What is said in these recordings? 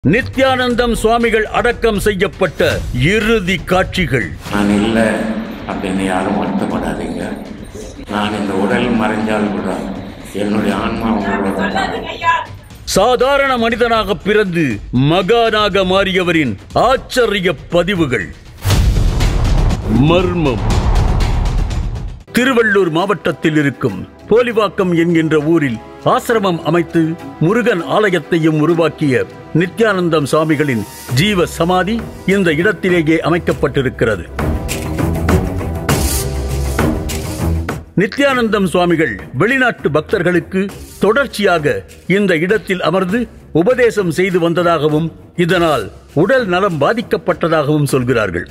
நித்யானந்தம் சுவாமிகள் அடக்கம் செய்யப்பட்ட இறுதி காட்சிகள் நான் இல்லை அப்படின்னு யாரும் வருத்தப்படாதீங்க நான் இந்த உடல் மறைஞ்சால் கூட என்னுடைய ஆன்மா உங்களோட தான். சாதாரண மனிதனாக பிறந்து மகானாக மாறியவரின் ஆச்சரிய பதிவுகள் மர்மம் திருவள்ளூர் மாவட்டத்தில் இருக்கும் போலிவாக்கம் என்கின்ற ஊரில் ஆசிரமம் அமைத்து முருகன் ஆலயத்தையும் உருவாக்கிய நித்யானந்தம் சுவாமிகளின் ஜீவ சமாதி இந்த இடத்திலேயே அமைக்கப்பட்டிருக்கிறது நித்யானந்தம் சுவாமிகள் வெளிநாட்டு பக்தர்களுக்கு தொடர்ச்சியாக இந்த இடத்தில் அமர்ந்து உபதேசம் செய்து வந்ததாகவும் இதனால் உடல் நலம் பாதிக்கப்பட்டதாகவும் சொல்கிறார்கள்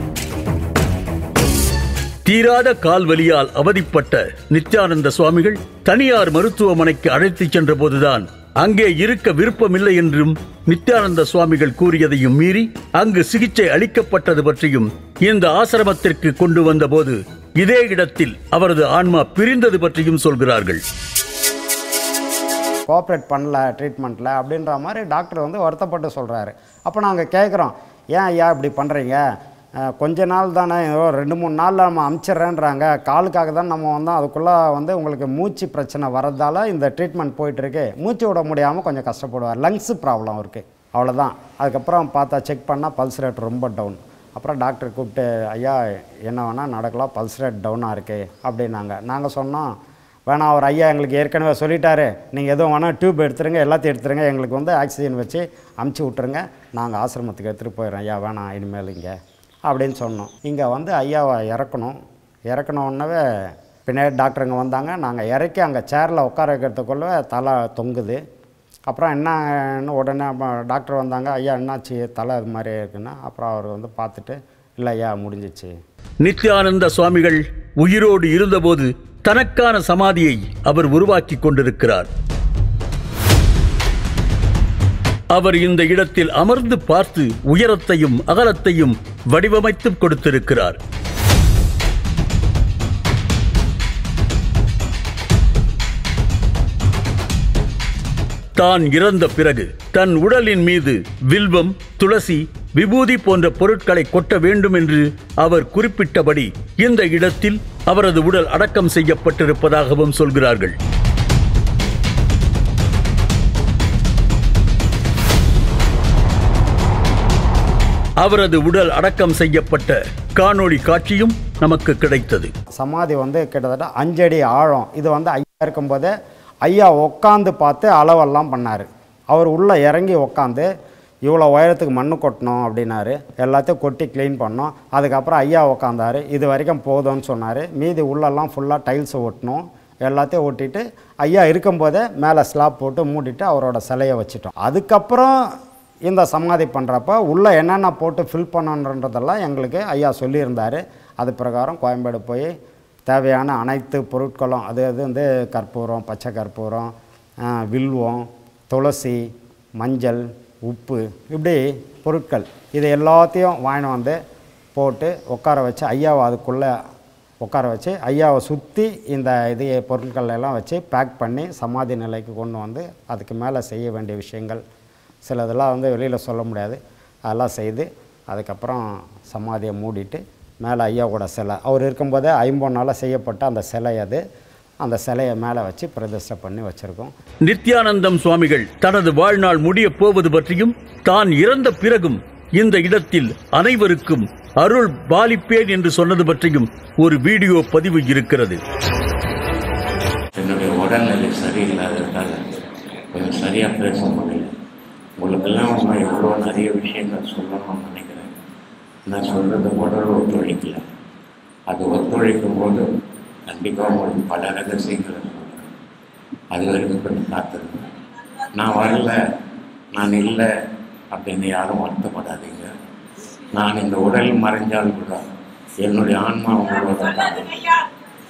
தீராத கால்வலியால் அவதிப்பட்ட நித்யானந்த சுவாமிகள் தனியார் மருத்துவமனைக்கு அழைத்துச் சென்றபோதுதான் அங்கே இருக்க விருப்பமில்லை என்றும் நித்யானந்த சுவாமிகள் கூறியதையும் மீறி அங்கு சிகிச்சை அளிக்கப்பட்டது பற்றியும் இந்த ஆசிரமத்திற்கு கொண்டு வந்தபோது இதே இடத்தில் அவரது ஆன்மா பிரிந்தது பற்றியும் சொல்கிறார்கள் கோஆப்ரேட் பண்ணல ட்ரீட்மெண்ட்டில் அப்படின்ற மாதிரி டாக்டர் வந்து வருத்தப்பட்டு சொல்கிறாரு அப்போ நாங்கள் கேட்குறோம் ஏன் ஐயா இப்படி பண்ணுறீங்க அஹ், கொஞ்ச நாள் தானே ஏதோ ரெண்டு மூணு நாளில் நம்ம அமுச்சிட்றேன்றாங்க காலுக்காக தான் நம்ம வந்தோம் அதுக்குள்ளே வந்து உங்களுக்கு மூச்சு பிரச்சனை வரதால இந்த ட்ரீட்மெண்ட் போயிட்டுருக்கு மூச்சு விட முடியாமல் கொஞ்சம் கஷ்டப்படுவார் லங்ஸு ப்ராப்ளம் அவருக்கு அவ்வளோதான் அதுக்கப்புறம் பார்த்தா செக் பண்ணால் பல்ஸ் ரேட் ரொம்ப டவுன் அப்புறம் டாக்டர் கூப்பிட்டு ஐயா என்ன வேணால் நடக்கலாம் பல்ஸ் ரேட் டவுனாக இருக்குது அப்படின்னாங்க நாங்கள் சொன்னோம் வேணாம் அவர் ஐயா எங்களுக்கு ஏற்கனவே சொல்லிட்டாரு நீங்கள் எதுவும் வேணால் டியூப் எடுத்துருங்க எல்லாத்தையும் எடுத்துருங்க எங்களுக்கு வந்து ஆக்சிஜன் வச்சு அமுச்சு விட்ருங்க நாங்கள் ஆசிரமத்துக்கு எடுத்துகிட்டு போயிடுறோம் ஐயா வேணாம் இனிமேல் இங்கே அப்படின்னு சொன்னோம் இங்கே வந்து ஐயாவை இறக்கணும் இறக்கணுன்னவே பின்னாடி டாக்டருங்க வந்தாங்க நாங்கள் இறக்கி அங்கே சேரில் உட்கார வைக்கிறதுக்குள்ளே தலை தொங்குது அப்புறம் என்னன்னு உடனே அப்ப டாக்டர் வந்தாங்க ஐயா என்னாச்சு தலை இது மாதிரி இருக்குன்னா அப்புறம் அவர் வந்து பார்த்துட்டு இல்லை ஐயா முடிஞ்சிச்சு நித்யானந்த சுவாமிகள் உயிரோடு இருந்தபோது தனக்கான சமாதியை அவர் உருவாக்கி கொண்டிருக்கிறார் அவர் இந்த இடத்தில் அமர்ந்து பார்த்து உயரத்தையும் அகலத்தையும் வடிவமைத்து கொடுத்திருக்கிறார் தான் இறந்த பிறகு தன் உடலின் மீது வில்வம் துளசி விபூதி போன்ற பொருட்களை கொட்ட வேண்டும் என்று அவர் குறிப்பிட்டபடி இந்த இடத்தில் அவரது உடல் அடக்கம் செய்யப்பட்டிருப்பதாகவும் சொல்கிறார்கள் அவரது உடல் அடக்கம் செய்யப்பட்ட காணொளி காட்சியும் நமக்கு கிடைத்தது சமாதி வந்து கிட்டத்தட்ட அஞ்சடி ஆழம் இது வந்து ஐயா இருக்கும்போதே ஐயா உட்காந்து பார்த்து அளவெல்லாம் பண்ணார் அவர் உள்ளே இறங்கி உட்காந்து இவ்வளோ உயரத்துக்கு மண்ணு கொட்டணும் அப்படின்னாரு எல்லாத்தையும் கொட்டி க்ளீன் பண்ணோம் அதுக்கப்புறம் ஐயா உட்காந்தாரு இது வரைக்கும் போதும்னு சொன்னார் மீதி உள்ளெல்லாம் ஃபுல்லாக டைல்ஸ் ஒட்டணும் எல்லாத்தையும் ஒட்டிட்டு ஐயா இருக்கும்போதே மேலே ஸ்லாப் போட்டு மூடிட்டு அவரோட சிலையை வச்சுட்டோம் அதுக்கப்புறம் இந்த சமாதி பண்ணுறப்ப உள்ளே என்னென்ன போட்டு ஃபில் பண்ணணுன்றதெல்லாம் எங்களுக்கு ஐயா சொல்லியிருந்தார் அது பிரகாரம் கோயம்பேடு போய் தேவையான அனைத்து பொருட்களும் அது அது வந்து கற்பூரம் பச்சை கற்பூரம் ஆ, வில்வம் துளசி மஞ்சள் உப்பு இப்படி பொருட்கள் இது எல்லாத்தையும் வாங்கிட்டு வந்து போட்டு உட்கார வச்சு ஐயாவை அதுக்குள்ளே உட்கார வச்சு ஐயாவை சுற்றி இந்த இது பொருட்கள் எல்லாம் வச்சு பேக் பண்ணி சமாதி நிலைக்கு கொண்டு வந்து அதுக்கு மேலே செய்ய வேண்டிய விஷயங்கள் சிலதெல்லாம் வந்து வெளியில் சொல்ல முடியாது அதெல்லாம் செய்து அதுக்கப்புறம் சமாதியை மூடிட்டு மேலே ஐயாவோட சிலை அவர் இருக்கும்போதே ஐம்பொன்னால் செய்யப்பட்ட அந்த சிலை அது அந்த சிலையை மேலே வச்சு பிரதிஷ்டை பண்ணி வச்சுருக்கோம் நித்யானந்தம் சுவாமிகள் தனது வாழ்நாள் முடியப் போவது பற்றியும் தான் இறந்த பிறகும் இந்த இடத்தில் அனைவருக்கும் அருள் பாலிப்பேன் என்று சொன்னது பற்றியும் ஒரு வீடியோ பதிவு இருக்கிறது என்னுடைய உடல்நிலை சரியில்லாததால் கொஞ்சம் சரியாக பேச முடியல உங்களுக்கெல்லாம் நான் எவ்வளோ நிறைய விஷயங்கள் சொல்லணும்னு நினைக்கிறேன் நான் சொல்கிறது உடல் ஒத்துழைக்கல அது ஒத்துழைக்கும் போது கண்டிப்பாக உங்களுக்கு பல ரகசியங்களை சொல்கிறேன் அது வரைக்கும் கொஞ்சம் காத்துருங்க நான் வரல நான் இல்லை அப்படின்னு யாரும் வருத்தப்படாதீங்க நான் இந்த உடல் மறைஞ்சால் கூட என்னுடைய ஆன்மா உங்களோட தான் இருக்கும்.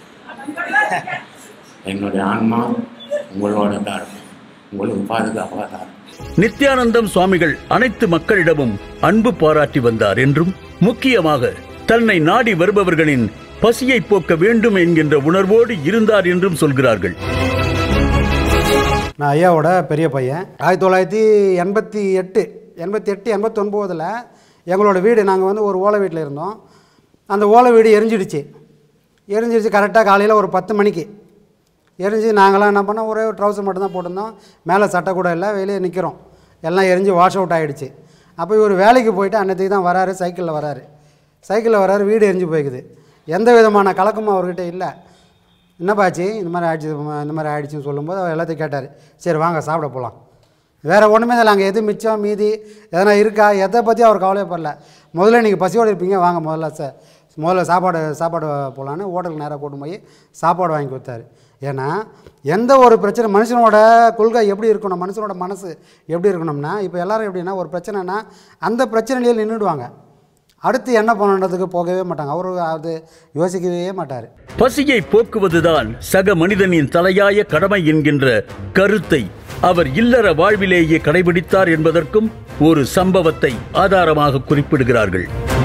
என்னுடைய ஆன்மா உங்களோட தான் இருக்கும் உங்களுக்கு பாதுகாப்பாக தான் இருக்கும் நித்யானந்தம் சுவாமிகள் அனைத்து மக்களிடமும் அன்பு பாராட்டி வந்தார் என்றும் முக்கியமாக தன்னை நாடி வருபவர்களின் பசியை போக்க வேண்டும் என்கின்ற உணர்வோடு இருந்தார் என்றும் சொல்கிறார்கள் நான் ஐயாவோட பெரிய பையன் ஆயிரத்தி தொள்ளாயிரத்தி எண்பத்தி எட்டு எண்பத்தி எட்டு எண்பத்தொம்போதில் எங்களோட வீடு நாங்கள் வந்து ஒரு ஓலை வீட்டில் இருந்தோம் அந்த ஓலை வீடு எரிஞ்சிடுச்சு எரிஞ்சிடுச்சு கரெக்டாக காலையில் ஒரு பத்து மணிக்கு எரிஞ்சு நாங்களாம் என்ன பண்ணோம் ஒரே ஒரு ட்ரௌசர் மட்டும்தான் போட்டிருந்தோம் மேலே சட்டை கூட இல்லை வெளியே நிற்கிறோம் எல்லாம் எரிஞ்சு வாஷ் அவுட் ஆகிடுச்சு அப்போ இவர் வேலைக்கு போயிட்டு அன்னைக்கு தான் வராரு சைக்கிளில் வராரு சைக்கிளில் வராரு வீடு எரிஞ்சு போய்க்குது எந்த விதமான கலக்கமும் அவர்கிட்ட இல்லை என்னப்பாச்சு இந்த மாதிரி ஆயிடுச்சு இந்த மாதிரி ஆயிடுச்சுன்னு சொல்லும்போது அவர் எல்லாத்தையும் கேட்டார் சரி வாங்க சாப்பிட போகலாம் வேறு ஒன்றுமே இல்லை அங்கே எது மிச்சம் மீதி எதனா இருக்கா எதை பற்றி அவர் கவலைப்படல முதல்ல நீங்கள் பசியோடு இருப்பீங்க வாங்க முதல்ல சார் முதல்ல சாப்பாடு சாப்பாடு போகலான்னு ஹோட்டலுக்கு நேராக கூட்டு போய் சாப்பாடு வாங்கி கொடுத்தாரு ஏன்னா எந்த ஒரு பிரச்சனை மனுஷனோட கொள்கை எப்படி இருக்கணும் மனுஷனோட மனசு எப்படி இருக்கணும்னா இப்போ எல்லாரும் எப்படின்னா ஒரு பிரச்சனைனா அந்த பிரச்சனையிலே நின்றுடுவாங்க அடுத்து என்ன பண்ணணுன்றதுக்கு போகவே மாட்டாங்க அவரு அது யோசிக்கவே மாட்டார் பசியை போக்குவதுதான் சக மனிதனின் தலையாய கடமை என்கின்ற கருத்தை அவர் இல்லற வாழ்விலேயே கடைபிடித்தார் என்பதற்கும் ஒரு சம்பவத்தை ஆதாரமாக குறிப்பிடுகிறார்கள்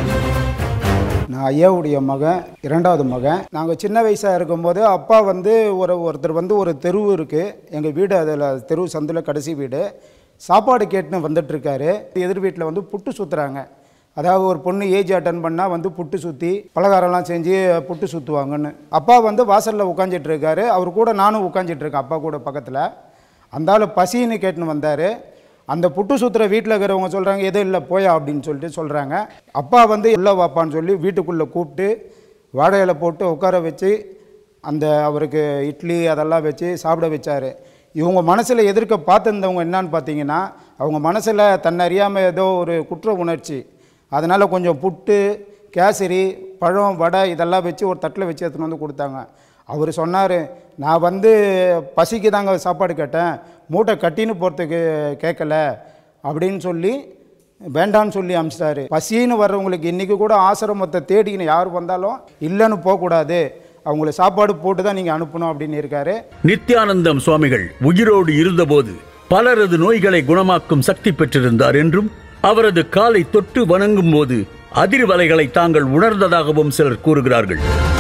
நான் ஐயாவுடைய மகன் இரண்டாவது மகன் நாங்கள் சின்ன வயசாக இருக்கும்போது அப்பா வந்து ஒரு ஒருத்தர் வந்து ஒரு தெருவு இருக்குது எங்கள் வீடு அதில் தெருவு சந்தில் கடைசி வீடு சாப்பாடு கேட்டுன்னு வந்துட்டுருக்காரு எதிர் வீட்டில் வந்து புட்டு சுற்றுறாங்க அதாவது ஒரு பொண்ணு ஏஜ் அட்டன் பண்ணால் வந்து புட்டு சுற்றி பலகாரம்லாம் செஞ்சு புட்டு சுற்றுவாங்கன்னு அப்பா வந்து வாசலில் உட்காந்துட்டு இருக்காரு அவர் கூட நானும் உட்காந்துட்டு இருக்கேன் அப்பா கூட பக்கத்தில் அந்த ஆள் பசின்னு கேட்டுன்னு வந்தார் அந்த புட்டு சுத்துற வீட்டில் இருக்கிறவங்க சொல்கிறாங்க எதுவும் இல்லை போயா அப்படின்னு சொல்லிட்டு சொல்கிறாங்க அப்பா வந்து உள்ளே வாப்பான்னு சொல்லி வீட்டுக்குள்ளே கூப்பிட்டு வாழை இலை போட்டு உட்கார வச்சு அந்த அவருக்கு இட்லி அதெல்லாம் வச்சு சாப்பிட வச்சாரு இவங்க மனசில் எதிர்க்க பார்த்துருந்தவங்க என்னன்னு பார்த்தீங்கன்னா அவங்க மனசில் தன்னை அறியாமல் ஏதோ ஒரு குற்ற உணர்ச்சி அதனால் கொஞ்சம் புட்டு கேசரி பழம் வடை இதெல்லாம் வச்சு ஒரு தட்டில் வச்சு எடுத்துன்னு வந்து கொடுத்தாங்க அவர் சொன்னார் நான் வந்து பசிக்கு தாங்க சாப்பாடு கேட்டேன் மூட்டை கட்டின்னு போகிறதுக்கு கேட்கல அப்படின்னு சொல்லி வேண்டான்னு சொல்லி அமிச்சிட்டாரு பசின்னு வர்றவங்களுக்கு இன்றைக்கி கூட ஆசிரமத்தை தேடிக்கின்னு யார் வந்தாலும் இல்லைன்னு போகக்கூடாது அவங்களுக்கு சாப்பாடு போட்டு தான் நீங்கள் அனுப்பணும் அப்படின்னு இருக்காரு நித்யானந்தம் சுவாமிகள் உயிரோடு இருந்தபோது பலரது நோய்களை குணமாக்கும் சக்தி பெற்றிருந்தார் என்றும் அவரது காலை தொட்டு வணங்கும் போது அதிர்வலைகளை தாங்கள் உணர்ந்ததாகவும் சிலர் கூறுகிறார்கள்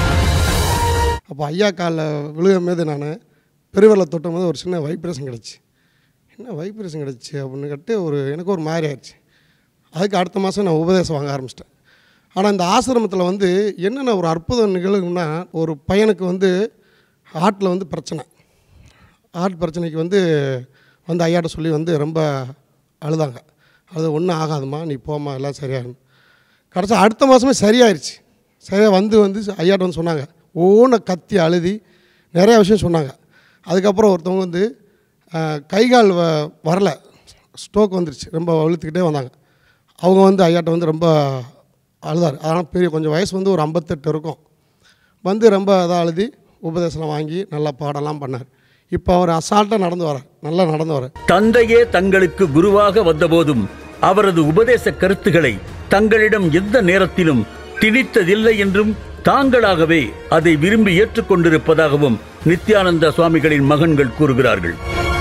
அப்போ ஐயா காலில் விழுகும் போது நான் பெருவெல்ல தொட்டும் போது ஒரு சின்ன வைப்ரேஷன் கிடச்சி என்ன வைப்ரேஷன் கிடச்சி அப்படின்னு கேட்டு ஒரு எனக்கு ஒரு மாதிரி ஆயிடுச்சு அதுக்கு அடுத்த மாதம் நான் உபதேசம் வாங்க ஆரம்பிச்சிட்டேன் ஆனால் இந்த ஆசிரமத்தில் வந்து என்னென்ன ஒரு அற்புதம் நிகழும்னா ஒரு பையனுக்கு வந்து ஹார்ட்டில் வந்து பிரச்சனை ஹார்ட் பிரச்சனைக்கு வந்து வந்து ஐயாட்ட சொல்லி வந்து ரொம்ப அழுதாங்க அது ஒன்றும் ஆகாதும்மா நீ போம்மா எல்லாம் சரியாகும் கடைசி அடுத்த மாதமே சரியாயிருச்சு சரியாக வந்து வந்து ஐயாட்ட வந்து சொன்னாங்க ஓன கத்தி அழுதி நிறையா விஷயம் சொன்னாங்க அதுக்கப்புறம் ஒருத்தவங்க வந்து அஹ், கை கால் வ வரல ஸ்ட்ரோக் வந்துருச்சு ரொம்ப இழுத்துக்கிட்டே வந்தாங்க அவங்க வந்து ஐயாட்ட வந்து ரொம்ப அழுதார் அதனால் பெரிய கொஞ்சம் வயசு வந்து ஒரு ஐம்பத்தெட்டு இருக்கும் வந்து ரொம்ப இதாக அழுதி உபதேசம் வாங்கி நல்லா பாடலாம் பண்ணார் இப்போ அவர் அசால்ட்டாக நடந்து வரார் நல்லா நடந்து வரார் தந்தையே தங்களுக்கு குருவாக வந்தபோதும் அவரது உபதேச கருத்துக்களை தங்களிடம் எந்த நேரத்திலும் திணித்ததில்லை என்றும் தாங்களாகவே அதை விரும்பி ஏற்றுக்கொண்டிருப்பதாகவும் நித்யானந்த சுவாமிகளின் மகன்கள் கூறுகிறார்கள்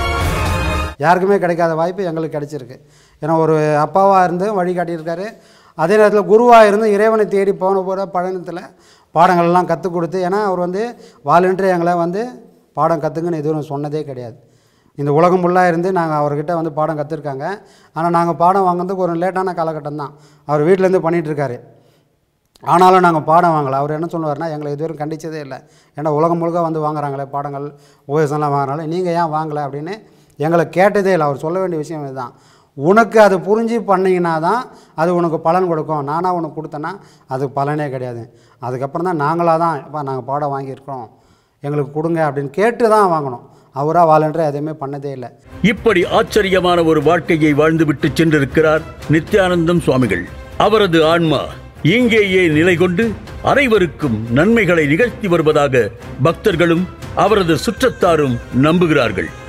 யாருக்குமே கிடைக்காத வாய்ப்பு எங்களுக்கு கிடைச்சிருக்கு ஏன்னா ஒரு அப்பாவாக இருந்து வழி காட்டியிருக்காரு அதே நேரத்தில் குருவாக இருந்து இறைவனை தேடி போன போகிற பயணத்தில் பாடங்கள் எல்லாம் கற்றுக் கொடுத்து ஏன்னா அவர் வந்து வாலண்டியர் எங்களை வந்து பாடம் கற்றுங்கன்னு எதுவும் சொன்னதே கிடையாது இந்த உலகம் ஃபுல்லாக இருந்து நாங்கள் அவர்கிட்ட வந்து பாடம் கற்றுருக்காங்க ஆனால் நாங்கள் பாடம் வாங்குறதுக்கு ஒரு லேட்டான காலகட்டம் தான் அவர் வீட்டிலேருந்து பண்ணிகிட்ருக்காரு ஆனாலும் நாங்கள் பாடம் வாங்கலை அவர் என்ன சொல்லுவார்னா எங்களை இதுவரைக்கும் கண்டிச்சதே இல்லை ஏன்னா உலகம் முழுக்க வந்து வாங்குறாங்களே பாடங்கள் உபதேசம்லாம் வாங்குறாங்களே நீங்கள் ஏன் வாங்கலை அப்படின்னு எங்களை கேட்டதே இல்லை அவர் சொல்ல வேண்டிய விஷயம் இதுதான் உனக்கு அது புரிஞ்சு பண்ணிங்கன்னா தான் அது உனக்கு பலன் கொடுக்கும் நானாக உனக்கு கொடுத்தேன்னா அது பலனே கிடையாது அதுக்கப்புறம் தான் நாங்களாக தான் இப்போ நாங்கள் பாடம் வாங்கியிருக்கோம் எங்களுக்கு கொடுங்க அப்படின்னு கேட்டு தான் வாங்கணும் அவராக வாலண்டரி எதுவுமே பண்ணதே இல்லை இப்படி ஆச்சரியமான ஒரு வாழ்க்கையை வாழ்ந்துவிட்டு சென்றிருக்கிறார் நித்யானந்தம் சுவாமிகள் அவரது ஆன்மா இங்கேயே நிலை கொண்டு அனைவருக்கும் நன்மைகளை நிகழ்த்தி வருவதாக பக்தர்களும் அவரது சுற்றத்தாரும் நம்புகிறார்கள்